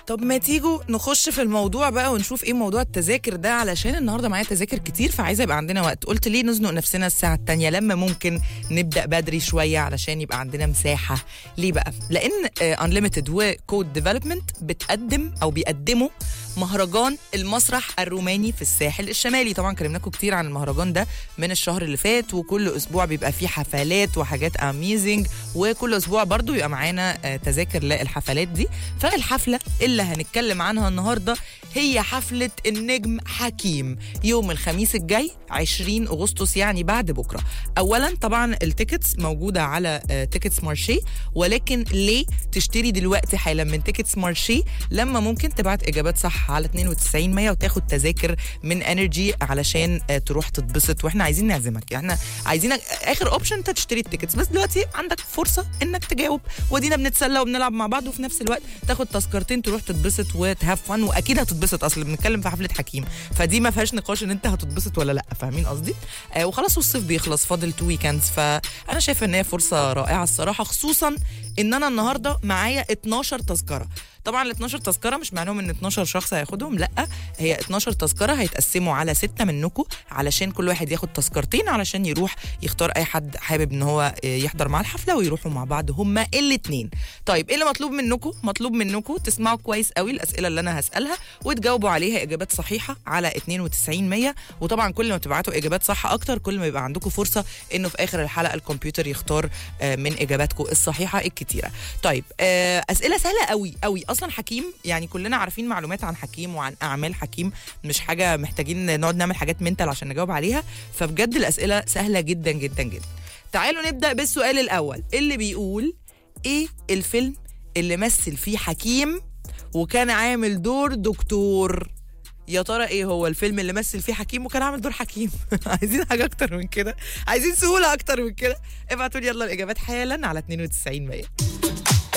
طب ما تيجوا نخش في الموضوع بقى ونشوف ايه موضوع التذاكر ده علشان النهارده معايا تذاكر كتير فعايزه يبقى عندنا وقت قلت ليه نزنق نفسنا الساعه التانية لما ممكن نبدا بدري شويه علشان يبقى عندنا مساحه ليه بقى لان انليمتد وكود ديفلوبمنت بتقدم او بيقدموا مهرجان المسرح الروماني في الساحل الشمالي طبعا كلمناكم كتير عن المهرجان ده من الشهر اللي فات وكل اسبوع بيبقى فيه حفلات وحاجات اميزنج وكل اسبوع برضو يبقى معانا آه، تذاكر للحفلات دي فالحفله اللي هنتكلم عنها النهارده هي حفله النجم حكيم يوم الخميس الجاي 20 اغسطس يعني بعد بكره اولا طبعا التيكتس موجوده على آه، تيكتس مارشي ولكن ليه تشتري دلوقتي حالا من تيكتس مارشي لما ممكن تبعت اجابات صح على 92 100 وتاخد تذاكر من انرجي علشان آه، تروح تتبسط واحنا عايزين نعزمك يعني احنا عايزينك اخر اوبشن انت تشتري التيكتس بس دلوقتي عندك فرصه انك تجاوب ودينا بنتسلى وبنلعب مع بعض وفي نفس الوقت تاخد تذكرتين تروح تتبسط وتهاف فن واكيد هتتبسط اصل بنتكلم في حفله حكيم فدي ما فيهاش نقاش ان انت هتتبسط ولا لا فاهمين قصدي آه وخلاص والصيف بيخلص فاضل تو ويكندز فانا شايفه ان هي فرصه رائعه الصراحه خصوصا ان انا النهارده معايا 12 تذكره طبعا ال 12 تذكره مش معناهم ان 12 شخص هياخدهم لا هي 12 تذكره هيتقسموا على سته منكم علشان كل واحد ياخد تذكرتين علشان يروح يختار اي حد حابب ان هو يحضر مع الحفله ويروحوا مع بعض هما الاثنين طيب ايه اللي مطلوب منكم مطلوب منكم تسمعوا كويس قوي الاسئله اللي انا هسالها وتجاوبوا عليها اجابات صحيحه على 92 100 وطبعا كل ما تبعتوا اجابات صح اكتر كل ما يبقى عندكم فرصه انه في اخر الحلقه الكمبيوتر يختار آه، من اجاباتكم الصحيحه الكتيره طيب آه، اسئله سهله قوي قوي اصلا حكيم يعني كلنا عارفين معلومات عن حكيم وعن اعمال حكيم مش حاجه محتاجين نقعد نعمل حاجات منتال عشان نجاوب عليها فبجد الاسئله سهله جدا جدا جدا تعالوا نبدا بالسؤال الاول اللي بيقول ايه الفيلم اللي مثل فيه حكيم وكان عامل دور دكتور يا ترى ايه هو الفيلم اللي مثل فيه حكيم وكان عامل دور حكيم عايزين حاجه اكتر من كده عايزين سهوله اكتر من كده ابعتوا لي يلا الاجابات حالا على 92 100